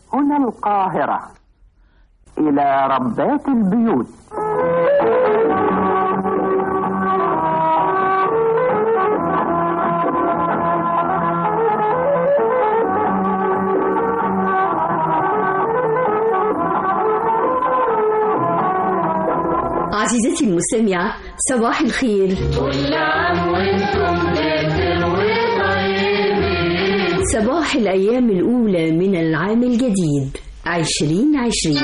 هنا القاهرة إلى ربات البيوت عزيزتي المستمعة صباح الخير كل عام وانتم بخير وطيبين صباح الأيام الأولى من العام الجديد عشرين عشرين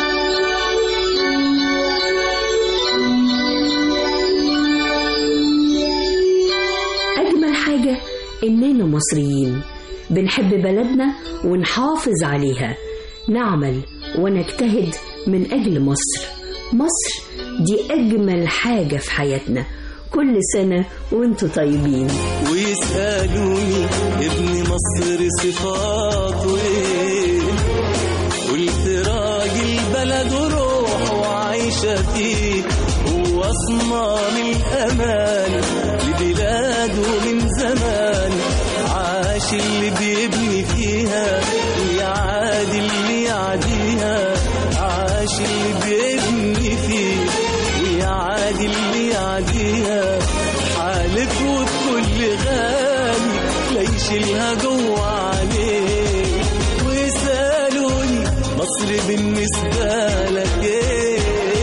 أجمل حاجة إننا مصريين بنحب بلدنا ونحافظ عليها نعمل ونجتهد من أجل مصر مصر دي أجمل حاجة في حياتنا كل سنة وانتوا طيبين ويسألوني ابن مصر صفاته ايه قلت راجل بلد وروح وعايشة فيه هو صمام الأمان لبلاده من زمان عاش اللي بيبني فيها ويعادي اللي يعديها عاش اللي بيبني فيه ويعادي اللي يعديها حالف وبكل غالي لا يشيلها جوه عليه ويسألوني مصر بالنسبة لك ايه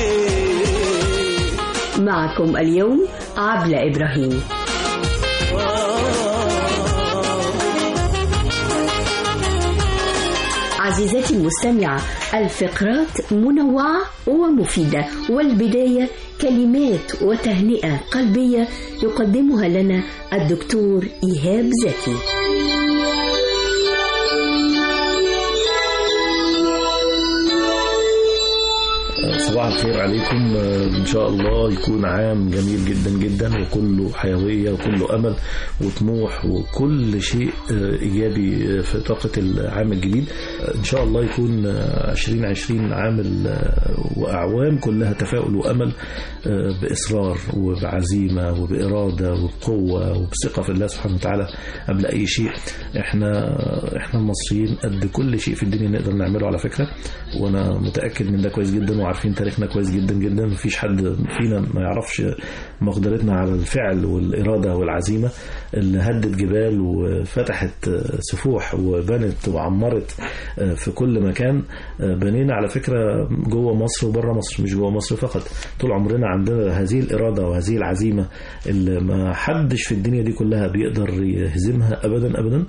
معكم اليوم عبلة إبراهيم عزيزتي المستمعة الفقرات منوعة ومفيدة والبداية كلمات وتهنئة قلبية يقدمها لنا الدكتور إيهاب زكي صباح الخير عليكم ان شاء الله يكون عام جميل جدا جدا وكله حيويه وكله امل وطموح وكل شيء ايجابي في طاقه العام الجديد ان شاء الله يكون 2020 عام واعوام كلها تفاؤل وامل باصرار وبعزيمه وباراده وبقوه وبثقه في الله سبحانه وتعالى قبل اي شيء احنا احنا المصريين قد كل شيء في الدنيا نقدر نعمله على فكره وانا متاكد من ده كويس جدا وعارفين تاريخنا كويس جدا جدا مفيش حد فينا ما يعرفش مقدرتنا على الفعل والإرادة والعزيمة اللي هدت جبال وفتحت سفوح وبنت وعمرت في كل مكان بنينا على فكرة جوه مصر وبره مصر مش جوه مصر فقط طول عمرنا عندنا هذه الإرادة وهذه العزيمة اللي ما حدش في الدنيا دي كلها بيقدر يهزمها أبدا أبدا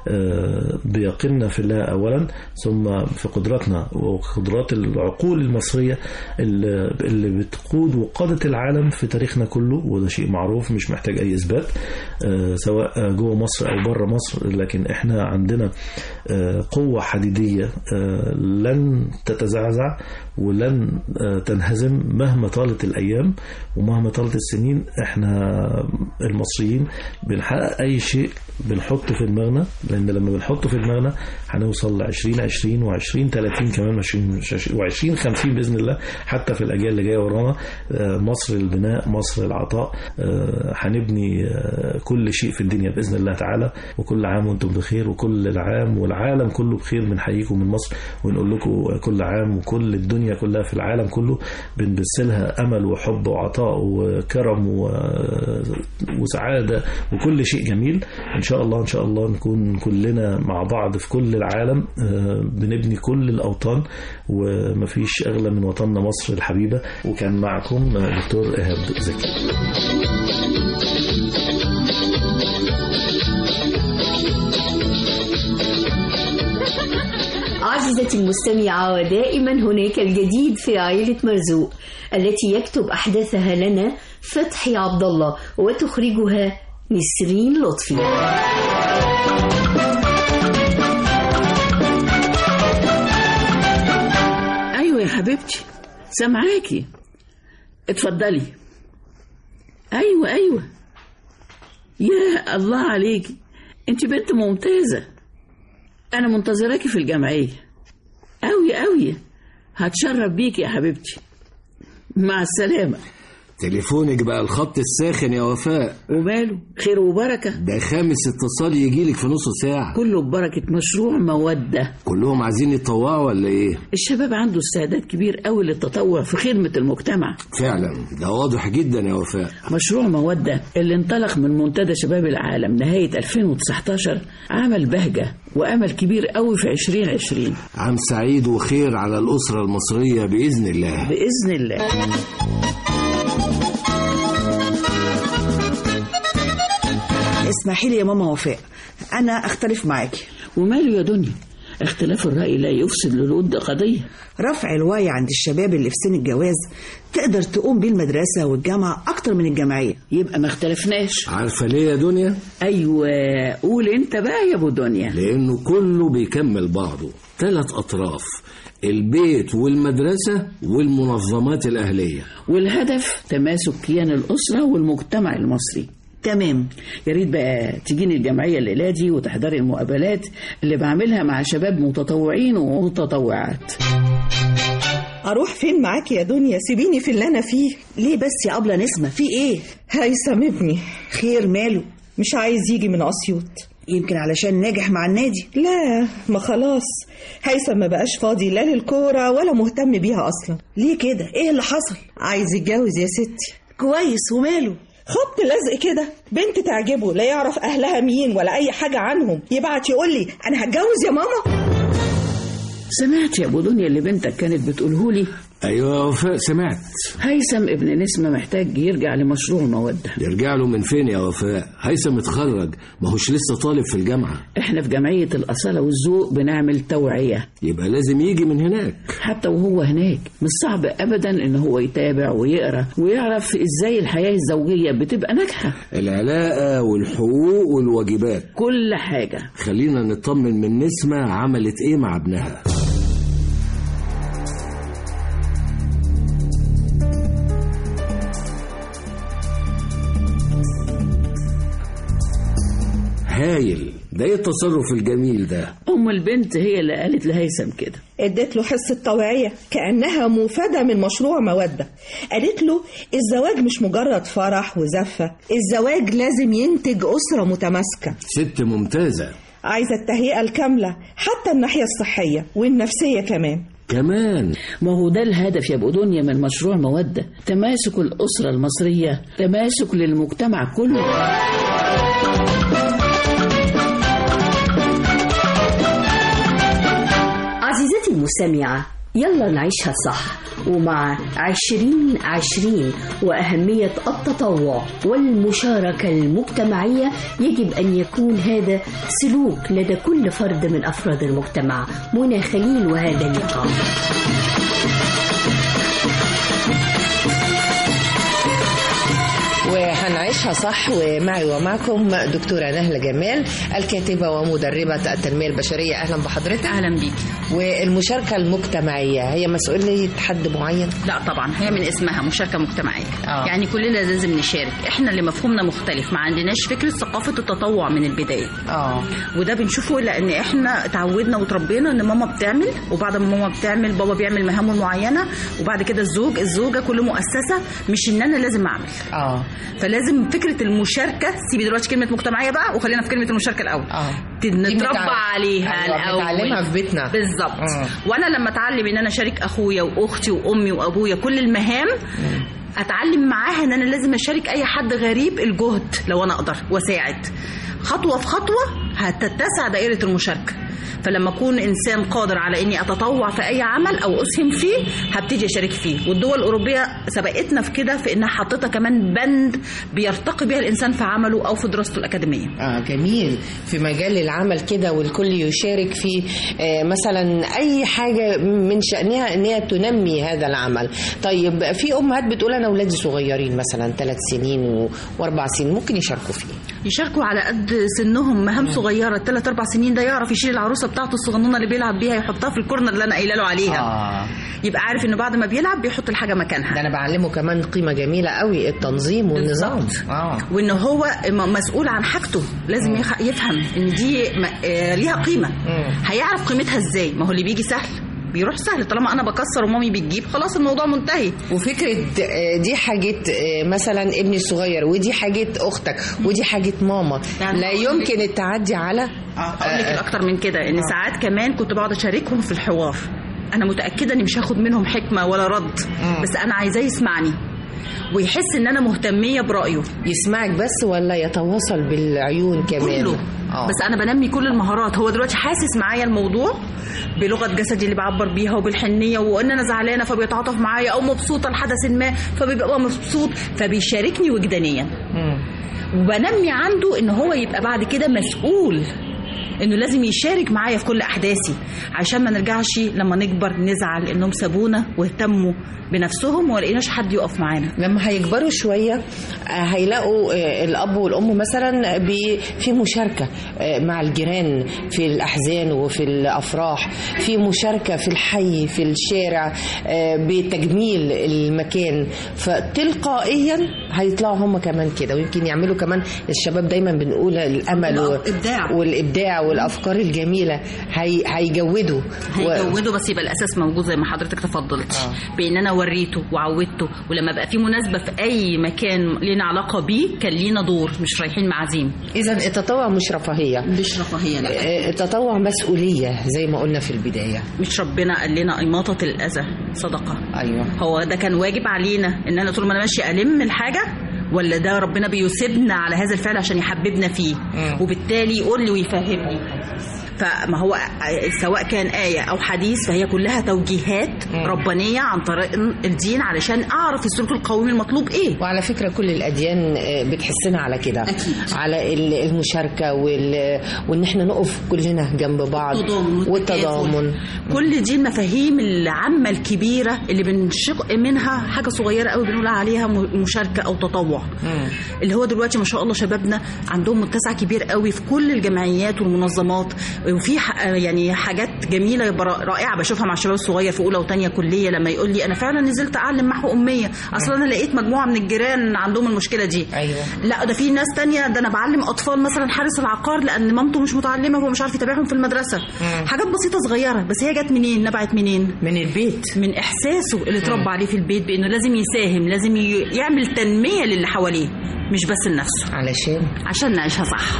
بيقيننا في الله أولا ثم في قدراتنا وقدرات العقول المصرية اللي بتقود وقادت العالم في تاريخنا كله وده شيء معروف مش محتاج أي إثبات سواء جوه مصر أو بره مصر لكن إحنا عندنا قوة حديدية لن تتزعزع ولن تنهزم مهما طالت الأيام ومهما طالت السنين إحنا المصريين بنحقق أي شيء بنحطه في دماغنا لأن لما بنحطه في دماغنا هنوصل ل 2020 و20 30 كمان و20 50 بإذن الله حتى في الأجيال اللي جاية ورانا مصر البناء مصر العطاء هنبني كل شيء في الدنيا بإذن الله تعالى وكل عام وانتم بخير وكل العام والعالم كله بخير بنحييكم من مصر ونقول لكم كل عام وكل الدنيا كلها في العالم كله بنبثلها أمل وحب وعطاء وكرم وسعادة وكل شيء جميل إن شاء الله إن شاء الله نكون كلنا مع بعض في كل العالم بنبني كل الأوطان ومفيش أغلى من وطننا مصر الحبيبة وكان معكم دكتور إيهاب زكي عزيزتي المستمعة ودائما هناك الجديد في عائلة مرزوق التي يكتب أحداثها لنا فتحي عبد الله وتخرجها نسرين لطفي ايوه يا حبيبتي سامعاكي اتفضلي ايوه ايوه يا الله عليكي انت بنت ممتازه انا منتظراكي في الجمعيه قوي قوي هتشرف بيكي يا حبيبتي مع السلامه تليفونك بقى الخط الساخن يا وفاء وماله خير وبركة ده خامس اتصال يجيلك في نص ساعة كله ببركة مشروع مودة كلهم عايزين يتطوعوا ولا ايه الشباب عنده استعداد كبير قوي للتطوع في خدمة المجتمع فعلا ده واضح جدا يا وفاء مشروع مودة اللي انطلق من منتدى شباب العالم نهاية 2019 عمل بهجة وأمل كبير قوي في 2020 عام سعيد وخير على الأسرة المصرية بإذن الله بإذن الله اسمحي لي يا ماما وفاء انا اختلف معاكي وماله يا دنيا اختلاف الرأي لا يفسد للود قضية رفع الوعي عند الشباب اللي في سن الجواز تقدر تقوم بيه المدرسة والجامعة أكتر من الجمعية يبقى ما اختلفناش عارفة ليه يا دنيا أيوة قول أنت بقى يا أبو دنيا لأنه كله بيكمل بعضه ثلاث أطراف البيت والمدرسة والمنظمات الأهلية والهدف تماسك كيان الأسرة والمجتمع المصري تمام يا ريت بقى تجيني الجمعية الليلة دي وتحضري المقابلات اللي بعملها مع شباب متطوعين ومتطوعات اروح فين معاكي يا دنيا سيبيني في اللي انا فيه ليه بس يا أبلة نسمة في إيه هيثم ابني خير ماله مش عايز يجي من اسيوط يمكن علشان ناجح مع النادي لا ما خلاص هيثم ما بقاش فاضي لا للكوره ولا مهتم بيها اصلا ليه كده ايه اللي حصل عايز يتجوز يا ستي كويس وماله خبط لزق كده بنت تعجبه لا يعرف اهلها مين ولا اي حاجه عنهم يبعت يقول لي انا هتجوز يا ماما سمعت يا أبو دنيا اللي بنتك كانت بتقوله لي أيوة يا وفاء سمعت هيثم ابن نسمة محتاج يرجع لمشروع مودة يرجع له من فين يا وفاء هيثم اتخرج ما هوش لسه طالب في الجامعة احنا في جمعية الأصالة والذوق بنعمل توعية يبقى لازم يجي من هناك حتى وهو هناك مش صعب أبدا إن هو يتابع ويقرأ ويعرف إزاي الحياة الزوجية بتبقى ناجحة العلاقة والحقوق والواجبات كل حاجة خلينا نطمن من نسمة عملت ايه مع ابنها هايل ده ايه التصرف الجميل ده أم البنت هي اللي قالت لهيثم كده اديت له حصه توعيه كانها مفاده من مشروع موده قالت له الزواج مش مجرد فرح وزفه الزواج لازم ينتج اسره متماسكه ست ممتازة عايزه التهيئه الكامله حتى الناحيه الصحيه والنفسيه كمان كمان ما هو ده الهدف يا أبو دنيا من مشروع مودة تماسك الأسرة المصرية تماسك للمجتمع كله عزيزتي المستمعة يلا نعيشها صح ومع عشرين عشرين وأهمية التطوع والمشاركة المجتمعية يجب أن يكون هذا سلوك لدى كل فرد من أفراد المجتمع منى خليل وهذا اللقاء وهنعيشها صح ومعي ومعكم دكتورة نهلة جمال الكاتبة ومدربة التنمية البشرية أهلا بحضرتك اهلا بيك والمشاركة المجتمعية هي مسؤولية حد معين لا طبعا هي من اسمها مشاركه مجتمعيه آه. يعني كلنا لازم نشارك احنا اللي مفهومنا مختلف ما عندناش فكره ثقافه التطوع من البدايه اه وده بنشوفه لان احنا اتعودنا وتربينا ان ماما بتعمل وبعد ما ماما بتعمل بابا بيعمل مهامه المعينه وبعد كده الزوج الزوجه كل مؤسسه مش ان انا لازم اعمل اه فلازم فكره المشاركه سيبي دلوقتي كلمه مجتمعيه بقى وخلينا في كلمه المشاركه الاول اه نتربى بنتع- عليها أيوة، الاول بنتعلمها في بيتنا. بالظبط مم. وانا لما اتعلم ان انا اشارك اخويا واختي وامي وابويا كل المهام اتعلم معاها ان انا لازم اشارك اي حد غريب الجهد لو انا اقدر واساعد خطوه في خطوه هتتسع دائره المشاركه فلما اكون انسان قادر على اني اتطوع في اي عمل او اسهم فيه هبتدي اشارك فيه والدول الاوروبيه سبقتنا في كده في انها حطتها كمان بند بيرتقي بيها الانسان في عمله او في دراسته الاكاديميه اه جميل في مجال العمل كده والكل يشارك في آه مثلا اي حاجه من شانها ان هي تنمي هذا العمل طيب في امهات بتقول انا اولادي صغيرين مثلا ثلاث سنين و- واربع سنين ممكن يشاركوا فيه يشاركوا على قد سنهم مهام صغيره ثلاث اربع سنين ده يعرف يشيل العروسه بتاعته الصغنونه اللي بيلعب بيها يحطها في الكورنر اللي انا قايله له عليها اه يبقى عارف انه بعد ما بيلعب بيحط الحاجه مكانها ده انا بعلمه كمان قيمه جميله قوي التنظيم والنظام اه وان هو م- مسؤول عن حاجته لازم يخ- يفهم ان دي م- آه، ليها قيمه مم. هيعرف قيمتها ازاي ما هو اللي بيجي سهل بيروح سهل طالما انا بكسر ومامي بتجيب خلاص الموضوع منتهي وفكرة آه، دي حاجة آه، مثلا ابني الصغير ودي حاجة أختك ودي حاجة ماما لا يمكن التعدي على اقول لك الاكتر من كده ان ساعات كمان كنت بقعد اشاركهم في الحوار انا متاكده اني مش هاخد منهم حكمه ولا رد بس انا عايزاه يسمعني ويحس ان انا مهتميه برايه يسمعك بس ولا يتواصل بالعيون كمان كله آه. بس انا بنمي كل المهارات هو دلوقتي حاسس معايا الموضوع بلغه جسدي اللي بعبر بيها وبالحنيه وان انا زعلانه فبيتعاطف معايا او مبسوطه لحدث ما فبيبقى مبسوط فبيشاركني وجدانيا وبنمي عنده ان هو يبقى بعد كده مسؤول انه لازم يشارك معايا في كل احداثي عشان ما نرجعش لما نكبر نزعل انهم سابونا واهتموا بنفسهم وما لقيناش حد يقف معانا لما هيكبروا شوية آه، هيلاقوا آه، الأب والأم مثلا بي- في مشاركة آه، مع الجيران في الأحزان وفي الأفراح في مشاركة في الحي في الشارع آه، بتجميل المكان فتلقائيا هيطلعوا هم كمان كده ويمكن يعملوا كمان الشباب دايما بنقول الأمل و- الإبداع. والإبداع والأفكار الجميلة هي هيجودوا و- هيجودوا بس يبقى الاساس موجود زي ما حضرتك تفضلت بان انا وريته وعودته ولما بقى في مناسبه في اي مكان لنا علاقه بيه كان لينا دور مش رايحين معازيم إذا التطوع مش رفاهية مش رفاهيه لا آه، التطوع مسؤولية زي ما قلنا في البداية مش ربنا قال لنا إماطة الأذى صدقة أيوة هو ده كان واجب علينا إن أنا طول ما أنا ماشي ألم الحاجة ولا ده ربنا بيثيبنا على هذا الفعل عشان يحببنا فيه وبالتالي يقول لي ويفهمني فما هو سواء كان آية أو حديث فهي كلها توجيهات ربانية عن طريق الدين علشان أعرف السلوك القومي المطلوب إيه وعلى فكرة كل الأديان آه، بتحسنا على كده أكيد. على ال- المشاركة وال... وإن احنا نقف كلنا جنب بعض التضامن والتضامن كل دي المفاهيم العامة الكبيرة اللي بنشق منها حاجة صغيرة قوي بنقول عليها م- مشاركة أو تطوع اللي هو دلوقتي ما شاء الله شبابنا عندهم متسع كبير قوي في كل الجمعيات والمنظمات وفي ح- يعني حاجات جميله بر- رائعه بشوفها مع الشباب الصغير في اولى وثانيه كليه لما يقول لي انا فعلا نزلت اعلم محو اميه اصلا انا لقيت مجموعه من الجيران عندهم المشكله دي أيوة لا ده في ناس تانية ده انا بعلم اطفال مثلا حارس العقار لان مامته مش متعلمه وهو مش عارف يتابعهم في المدرسه حاجات بسيطه صغيره بس هي جت منين نبعت منين من البيت من احساسه اللي اتربى عليه في البيت بانه لازم يساهم لازم ي- يعمل تنميه للي حواليه مش بس لنفسه علشان عشان نعيشها صح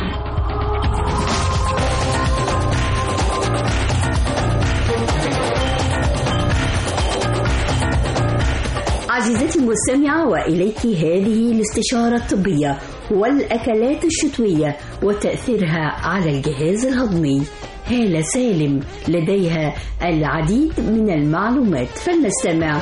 عزيزتي المستمعة وإليك هذه الاستشارة الطبية والأكلات الشتوية وتأثيرها على الجهاز الهضمي هالة سالم لديها العديد من المعلومات فلنستمع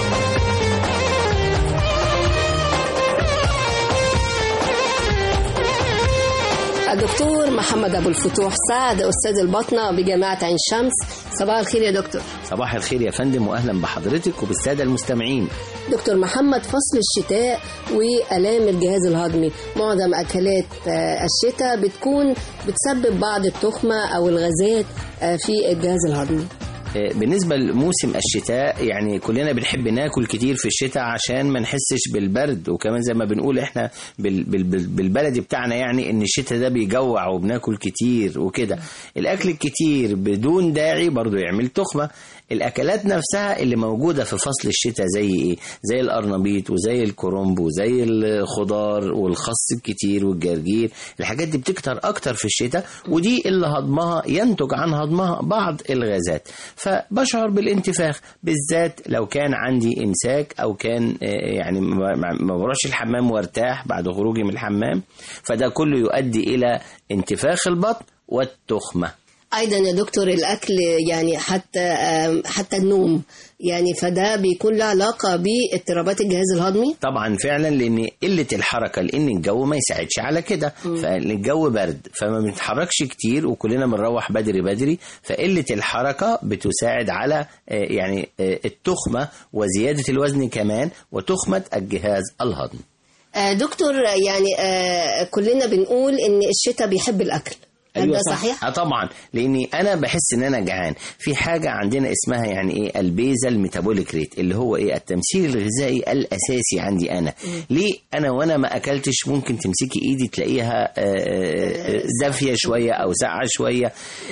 الدكتور محمد ابو الفتوح سعد استاذ الباطنه بجامعه عين شمس صباح الخير يا دكتور صباح الخير يا فندم واهلا بحضرتك وبالساده المستمعين دكتور محمد فصل الشتاء والام الجهاز الهضمي معظم اكلات آه، الشتاء بتكون بتسبب بعض التخمه او الغازات آه، في الجهاز الهضمي آه، بالنسبة لموسم الشتاء يعني كلنا بنحب ناكل كتير في الشتاء عشان ما نحسش بالبرد وكمان زي ما بنقول احنا بال بال بال بالبلدي بتاعنا يعني ان الشتاء ده بيجوع وبناكل كتير وكده الاكل الكتير بدون داعي برضو يعمل تخمة الاكلات نفسها اللي موجودة في فصل الشتاء زي ايه زي القرنبيط وزي الكرنب وزي الخضار والخس الكتير والجرجير الحاجات دي بتكتر اكتر في الشتاء ودي اللي هضمها ينتج عن هضمها بعض الغازات فبشعر بالانتفاخ بالذات لو كان عندي امساك او كان آه، يعني ما ما- ما بروحش الحمام وارتاح بعد خروجي من الحمام فده كله يؤدي الى انتفاخ البطن والتخمه ايضا يا دكتور الاكل يعني حتى آم، حتى النوم يعني فده بيكون له علاقه باضطرابات الجهاز الهضمي طبعا فعلا لان قله الحركه لان الجو ما يساعدش على كده فالجو برد فما بنتحركش كتير وكلنا بنروح بدري بدري فقله الحركه بتساعد على آه، يعني آه، التخمه وزياده الوزن كمان وتخمه الجهاز الهضمي آه، دكتور يعني آه، كلنا بنقول ان الشتاء بيحب الاكل هل ده صح. صحيح؟ اه طبعا لاني انا بحس ان انا جعان في حاجه عندنا اسمها يعني ايه البيزل ميتابوليك ريت اللي هو ايه التمثيل الغذائي الاساسي عندي انا ليه انا وانا ما اكلتش ممكن تمسكي ايدي تلاقيها آه، آه، آه، دافيه شويه او ساقعه شويه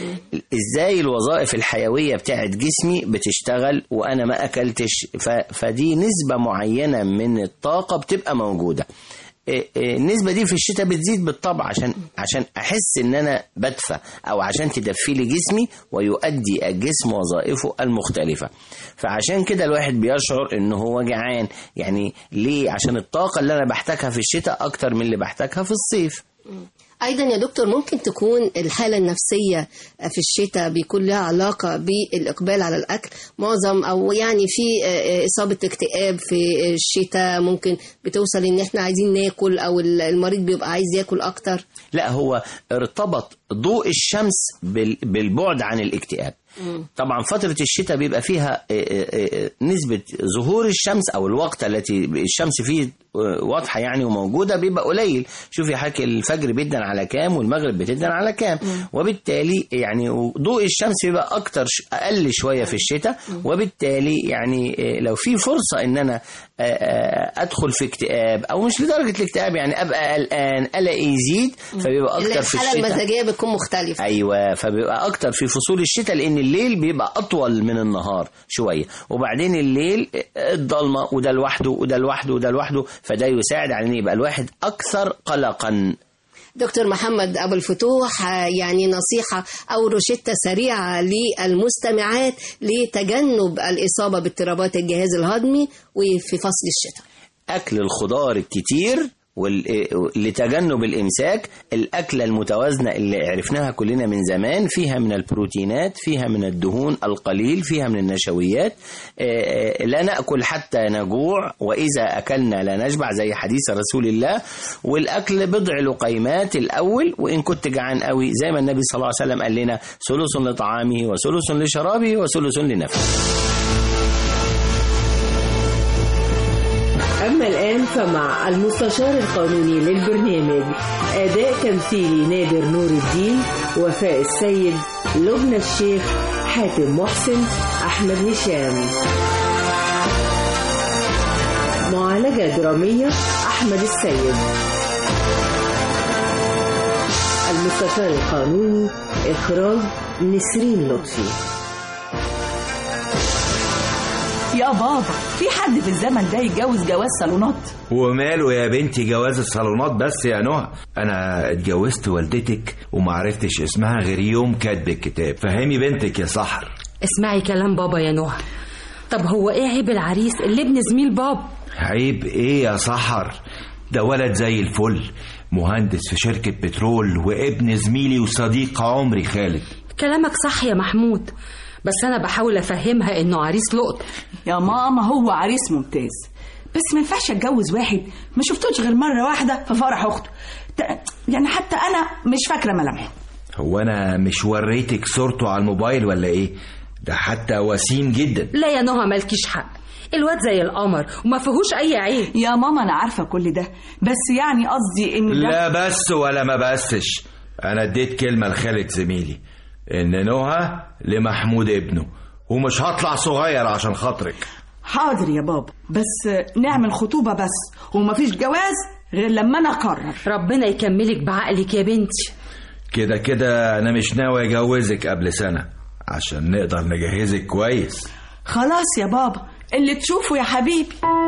ازاي الوظائف الحيويه بتاعت جسمي بتشتغل وانا ما اكلتش ف- فدي نسبه معينه من الطاقه بتبقى موجوده إيه إيه النسبة دي في الشتاء بتزيد بالطبع عشان عشان أحس إن أنا بدفى أو عشان تدفي لي جسمي ويؤدي الجسم وظائفه المختلفة فعشان كده الواحد بيشعر إن هو جعان يعني ليه عشان الطاقة اللي أنا بحتاجها في الشتاء أكتر من اللي بحتاجها في الصيف ايضا يا دكتور ممكن تكون الحاله النفسيه في الشتاء بيكون لها علاقه بالاقبال على الاكل معظم او يعني في آه، اصابه اكتئاب في الشتاء ممكن بتوصل ان احنا عايزين ناكل او المريض بيبقى عايز ياكل اكتر لا هو ارتبط ضوء الشمس بال- بالبعد عن الاكتئاب طبعا فترة الشتاء بيبقى فيها آه، آه، آه، نسبة ظهور الشمس أو الوقت التي الشمس فيه آه، واضحة يعني وموجودة بيبقى قليل شوفي حكي الفجر بيدن على كام والمغرب بتدن على كام وبالتالي يعني ضوء الشمس بيبقى أكتر ش- أقل شوية في الشتاء وبالتالي يعني آه، لو في فرصة إن أنا آه، آه، أدخل في اكتئاب أو مش لدرجة الاكتئاب يعني أبقى قلقان قلقي يزيد فبيبقى أكتر في الحاله الشتاء المزاجيه بتكون مختلفه ايوه فبيبقى اكتر في فصول الشتاء لان الليل بيبقى اطول من النهار شويه وبعدين الليل الضلمه وده لوحده وده لوحده وده لوحده فده يساعد على ان يبقى الواحد اكثر قلقا دكتور محمد أبو الفتوح آه، يعني نصيحة أو روشتة سريعة للمستمعات لتجنب الإصابة باضطرابات الجهاز الهضمي وفي فصل الشتاء اكل الخضار الكتير وال- لتجنب الامساك الاكله المتوازنه اللي عرفناها كلنا من زمان فيها من البروتينات فيها من الدهون القليل فيها من النشويات آه، آه، لا ناكل حتى نجوع واذا اكلنا لا نشبع زي حديث رسول الله والاكل بضع لقيمات الاول وان كنت جعان قوي زي ما النبي صلى الله عليه وسلم قال لنا ثلث لطعامه وثلث لشرابه وثلث لنفسه أما الآن فمع المستشار القانوني للبرنامج أداء تمثيلي نادر نور الدين وفاء السيد لبنى الشيخ حاتم محسن أحمد هشام معالجة درامية أحمد السيد المستشار القانوني إخراج نسرين لطفي يا بابا في حد في الزمن ده يتجوز جواز صالونات وماله يا بنتي جواز الصالونات بس يا نهى انا اتجوزت والدتك ومعرفتش اسمها غير يوم كاتب الكتاب فهمي بنتك يا سحر اسمعي كلام بابا يا نهى طب هو ايه عيب العريس اللي ابن زميل بابا عيب ايه يا سحر ده ولد زي الفل مهندس في شركة بترول وابن زميلي وصديق عمري خالد كلامك صح يا محمود بس انا بحاول افهمها انه عريس لقط يا ماما هو عريس ممتاز بس ما ينفعش اتجوز واحد ما شفتوش غير مره واحده في فرح اخته ت- يعني حتى انا مش فاكره ملامحه هو انا مش وريتك صورته على الموبايل ولا ايه ده حتى وسيم جدا لا يا نهى مالكيش حق الواد زي القمر وما فيهوش اي عيب يا ماما انا عارفه كل ده بس يعني قصدي ان ده لا بس ولا ما بسش انا اديت كلمة لخالد زميلي ان نهى لمحمود ابنه ومش هطلع صغير عشان خاطرك حاضر يا بابا بس نعمل خطوبه بس ومفيش جواز غير لما انا اقرر ربنا يكملك بعقلك يا بنتي كده كده انا مش ناوي اجوزك قبل سنة عشان نقدر نجهزك كويس خلاص يا بابا اللي تشوفه يا حبيبي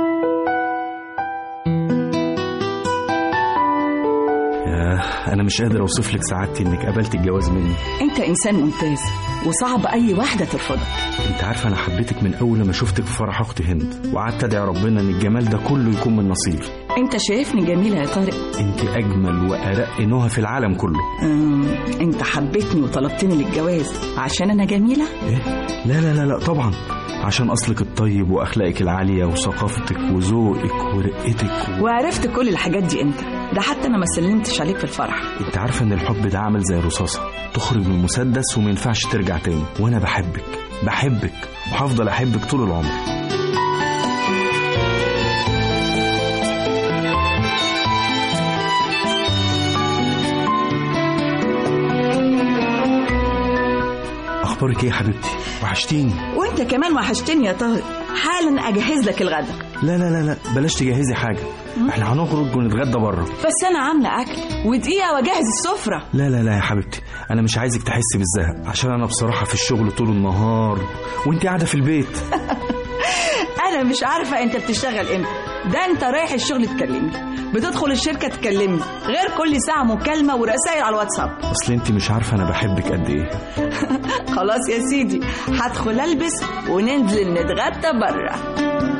ياه انا مش قادر اوصف لك سعادتي انك قبلت الجواز مني انت انسان ممتاز وصعب اي واحده ترفضك انت عارفه انا حبيتك من اول ما شفتك في فرح اختي هند وقعدت ادعي ربنا ان الجمال ده كله يكون من نصيبي انت شايفني جميله يا طارق انت اجمل وارق نهى في العالم كله أم، انت حبيتني وطلبتني للجواز عشان انا جميله ايه لا لا لا لا طبعا عشان اصلك الطيب واخلاقك العاليه وثقافتك وذوقك ورقتك و... وعرفت كل الحاجات دي امتى ده حتى انا ما سلمتش عليك في الفرح انت عارفه ان الحب ده عامل زي الرصاصه تخرج من المسدس وما ينفعش ترجع تاني وانا بحبك بحبك وهفضل احبك طول العمر اخبارك ايه يا حبيبتي وحشتيني وانت كمان وحشتني يا طارق حالا اجهز لك الغدا لا لا لا لا بلاش تجهزي حاجه احنا هنخرج ونتغدى بره بس انا عامله اكل ودقيقه واجهز السفره لا لا لا يا حبيبتي انا مش عايزك تحسي بالزهق عشان انا بصراحه في الشغل طول النهار وانت قاعده في البيت انا مش عارفه انت بتشتغل امتى ده انت رايح الشغل تكلمني بتدخل الشركه تكلمني غير كل ساعه مكالمه ورسائل على الواتساب اصل انت مش عارفه انا بحبك قد ايه خلاص يا سيدي هدخل البس وننزل نتغدى بره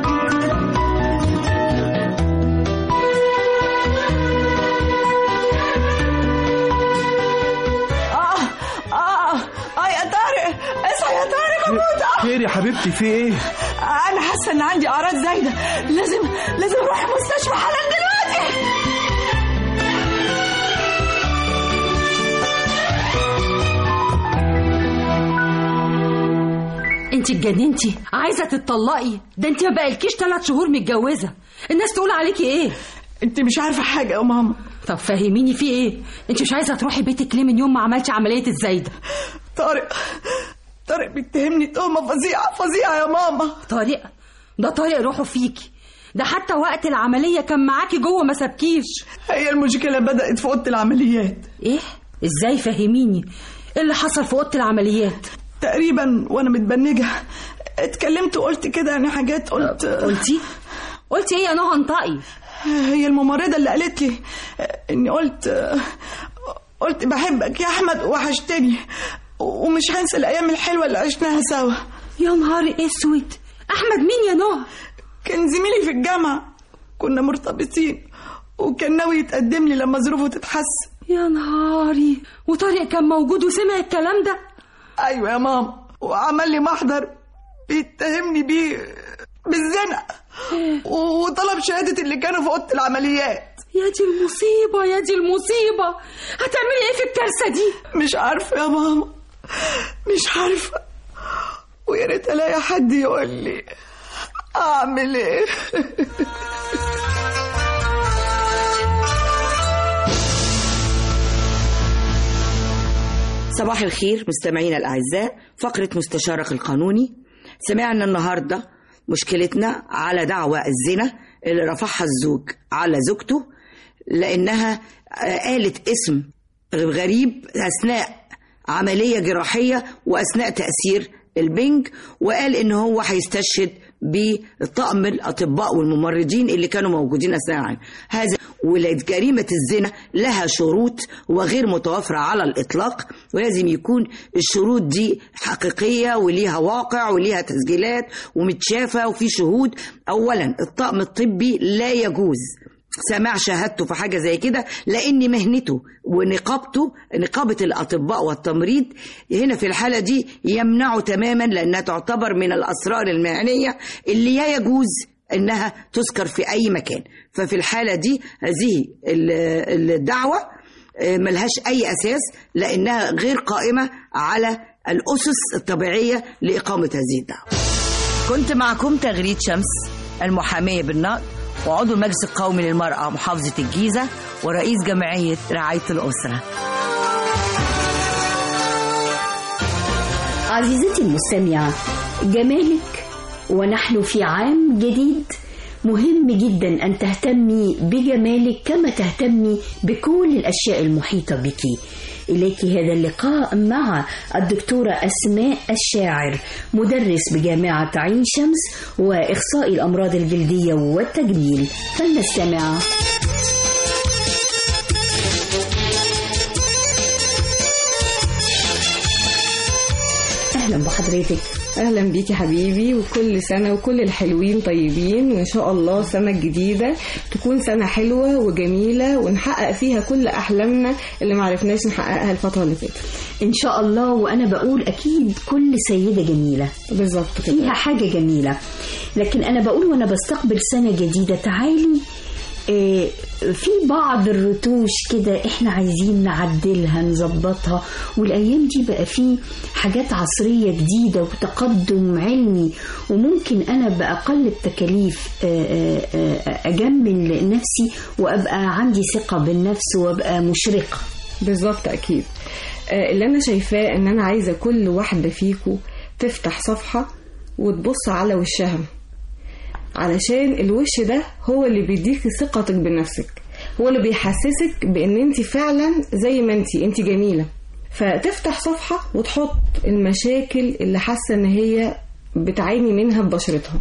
اه اه اه يا طارق اصحى يا طارق اموت آه. خير يا حبيبتي في ايه انا حاسه ان عندي اعراض زايده لازم لازم اروح المستشفى حالا دلوقتي انت اتجننتي عايزه تتطلقي ده انت ما بقالكيش ثلاث شهور متجوزه الناس تقول عليكي ايه انت مش عارفه حاجه يا ماما طب فهميني في ايه انت مش عايزه تروحي بيتك ليه من يوم ما عملتي عمليه الزايده طارق طارق بيتهمني تهمه فظيعه فظيعه يا ماما طارق ده طارق روحه فيكي ده حتى وقت العمليه كان معاكي جوه ما سابكيش هي المشكله بدات في اوضه العمليات ايه ازاي فهميني ايه اللي حصل في اوضه العمليات تقريبا وانا متبنجه اتكلمت وقلت كده يعني حاجات قلت قلتي قلتي ايه يا نهى انطقي هي الممرضه اللي قالت لي اني قلت قلت بحبك يا احمد وحشتني ومش هنسى الايام الحلوه اللي عشناها سوا يا نهار اسود احمد مين يا نهى كان زميلي في الجامعه كنا مرتبطين وكان ناوي يتقدم لي لما ظروفه تتحسن يا نهاري وطارق كان موجود وسمع الكلام ده ايوه يا ماما وعمل لي محضر بيتهمني بيه بالزنا وطلب شهادة اللي كانوا في أوضة العمليات يا دي المصيبة يا دي المصيبة هتعملي ايه في الكارثة دي مش عارفة يا ماما مش عارفة ويا ريت الاقي حد يقول لي اعمل ايه صباح الخير مستمعينا الأعزاء فقرة مستشارك القانوني سمعنا النهاردة مشكلتنا على دعوى الزنا اللي رفعها الزوج على زوجته لأنها قالت اسم غريب أثناء عملية جراحية وأثناء تأثير البنج وقال إن هو هيستشهد بطقم الأطباء والممرضين اللي كانوا موجودين أثناء العمل هذا وجريمة الزنا لها شروط وغير متوفرة على الإطلاق ولازم يكون الشروط دي حقيقية وليها واقع وليها تسجيلات ومتشافة وفي شهود أولا الطقم الطبي لا يجوز سماع شهادته في حاجة زي كده لأن مهنته ونقابته نقابة الأطباء والتمريض هنا في الحالة دي يمنعه تماما لأنها تعتبر من الأسرار المهنية اللي لا يجوز انها تذكر في اي مكان ففي الحاله دي هذه الدعوه ملهاش اي اساس لانها غير قائمه على الاسس الطبيعيه لاقامه هذه الدعوه كنت معكم تغريد شمس المحاميه بالنقد وعضو المجلس القومي للمراه محافظه الجيزه ورئيس جمعيه رعايه الاسره عزيزتي المستمعه جمالك ونحن في عام جديد مهم جدا أن تهتمي بجمالك كما تهتمي بكل الأشياء المحيطة بك إليك هذا اللقاء مع الدكتورة أسماء الشاعر مدرس بجامعة عين شمس وإخصائي الأمراض الجلدية والتجميل فلنستمع أهلا بحضرتك اهلا بيكي حبيبي وكل سنه وكل الحلوين طيبين وان شاء الله السنه الجديده تكون سنه حلوه وجميله ونحقق فيها كل احلامنا اللي معرفناش نحققها الفتره اللي فاتت ان شاء الله وانا بقول اكيد كل سيده جميله بالظبط فيها حاجه جميله لكن انا بقول وانا بستقبل سنه جديده تعالي آه، في بعض الرتوش كده احنا عايزين نعدلها نظبطها والايام دي بقى في حاجات عصريه جديده وتقدم علمي وممكن انا باقل التكاليف آه، آه، آه، اجمل نفسي وابقى عندي ثقه بالنفس وابقى مشرقه بالظبط اكيد آه، اللي انا شايفاه ان انا عايزه كل واحده فيكم تفتح صفحه وتبص على وشها علشان الوش ده هو اللي بيديكي ثقتك بنفسك هو اللي بيحسسك بان انت فعلا زي ما انت انت جميله فتفتح صفحه وتحط المشاكل اللي حاسه ان هي بتعاني منها ببشرتها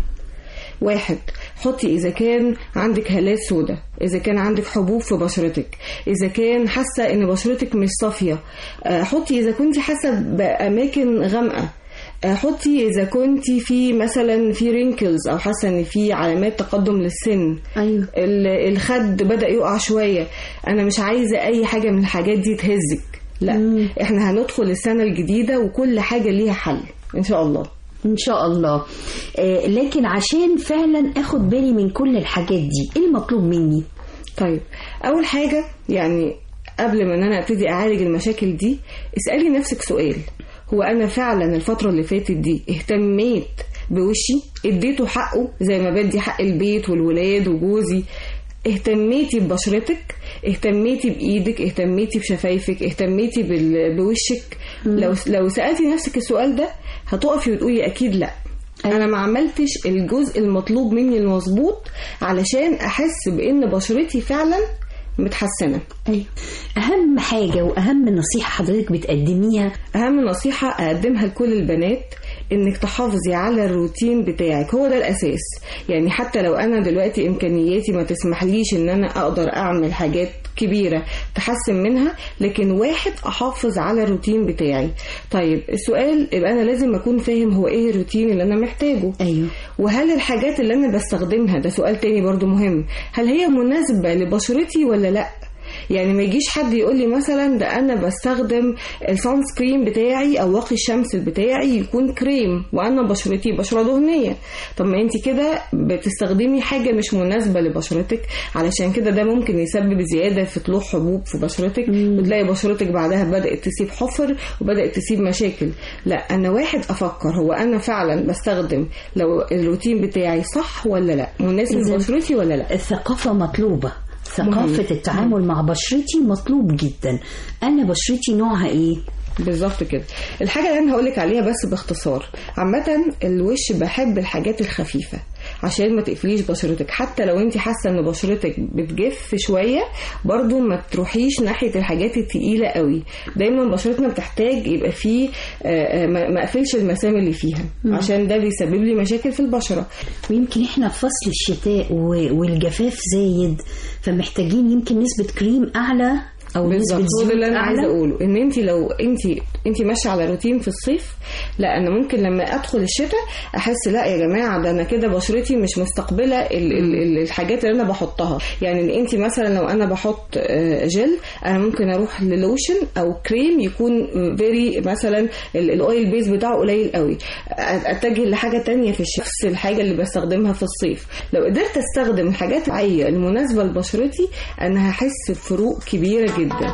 واحد حطي إذا كان عندك هالات سودة إذا كان عندك حبوب في بشرتك إذا كان حاسة إن بشرتك مش صافية آه، حطي إذا كنت حاسة بأماكن غامقة آه، حطي إذا كنت في مثلا في رينكلز أو حاسة إن في علامات تقدم للسن أيوة. الخد بدأ يقع شوية أنا مش عايزة أي حاجة من الحاجات دي تهزك لا مم. إحنا هندخل السنة الجديدة وكل حاجة ليها حل إن شاء الله ان شاء الله آه لكن عشان فعلا اخد بالي من كل الحاجات دي ايه المطلوب مني طيب اول حاجه يعني قبل ما ان انا ابتدي اعالج المشاكل دي اسالي نفسك سؤال هو انا فعلا الفتره اللي فاتت دي اهتميت بوشي اديته حقه زي ما بدي حق البيت والولاد وجوزي اهتميتي ببشرتك اهتميتي بايدك اهتميتي بشفايفك اهتميتي بال- بوشك لو لو سالتي نفسك السؤال ده هتقفي وتقولي اكيد لا انا ما عملتش الجزء المطلوب مني المظبوط علشان احس بان بشرتي فعلا متحسنه ايوه اهم حاجه واهم نصيحه حضرتك بتقدميها اهم نصيحه اقدمها لكل البنات انك تحافظي على الروتين بتاعك هو ده الاساس يعني حتى لو انا دلوقتي امكانياتي ما تسمحليش ان انا اقدر اعمل حاجات كبيره تحسن منها لكن واحد احافظ على الروتين بتاعي طيب السؤال يبقى انا لازم اكون فاهم هو ايه الروتين اللي انا محتاجه ايوه وهل الحاجات اللي انا بستخدمها ده سؤال تاني برضو مهم هل هي مناسبه لبشرتي ولا لا يعني ما يجيش حد يقول لي مثلا ده انا بستخدم السان سكرين بتاعي او واقي الشمس بتاعي يكون كريم وانا بشرتي بشره دهنيه طب ما انت كده بتستخدمي حاجه مش مناسبه لبشرتك علشان كده ده ممكن يسبب زياده في طلوع حبوب في بشرتك وتلاقي بشرتك بعدها بدات تسيب حفر وبدات تسيب مشاكل لا انا واحد افكر هو انا فعلا بستخدم لو الروتين بتاعي صح ولا لا مناسب إذن لبشرتي ولا لا الثقافه مطلوبه ثقافة مهم. التعامل مع بشرتي مطلوب جدا أنا بشرتي نوعها إيه؟ بالظبط كده الحاجة اللي أنا هقولك عليها بس باختصار عامة الوش بحب الحاجات الخفيفة عشان ما تقفليش بشرتك حتى لو انت حاسه ان بشرتك بتجف شويه برضو ما تروحيش ناحيه الحاجات التقيله قوي دايما بشرتنا بتحتاج يبقى فيه آه، آه، ما ما اقفلش المسام اللي فيها مم. عشان ده بيسبب لي مشاكل في البشره ويمكن احنا في فصل الشتاء و- والجفاف زايد فمحتاجين يمكن نسبة كريم أعلى أو بالظبط نسبة هو زيوت ده اللي انا أعلى عايزه اقوله ان انت لو انت انت ماشيه على روتين في الصيف لا انا ممكن لما ادخل الشتاء احس لا يا جماعه ده انا كده بشرتي مش مستقبله ال ال ال الحاجات اللي انا بحطها يعني ان انت مثلا لو انا بحط آه، جل انا ممكن اروح للوشن او كريم يكون فيري مثلا ال- الاويل بيز بتاعه قليل قوي أ- اتجه لحاجه تانية في الشتاء نفس الحاجه اللي بستخدمها في الصيف لو قدرت استخدم الحاجات العية المناسبه لبشرتي انا هحس بفروق كبيره جدا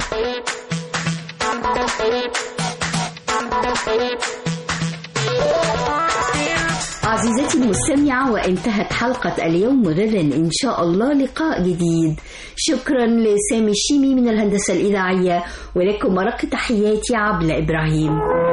عزيزتي المستمعة وانتهت حلقة اليوم غدا إن شاء الله لقاء جديد شكرا لسامي الشيمي من الهندسة الإذاعية ولكم مرق تحياتي عبلة إبراهيم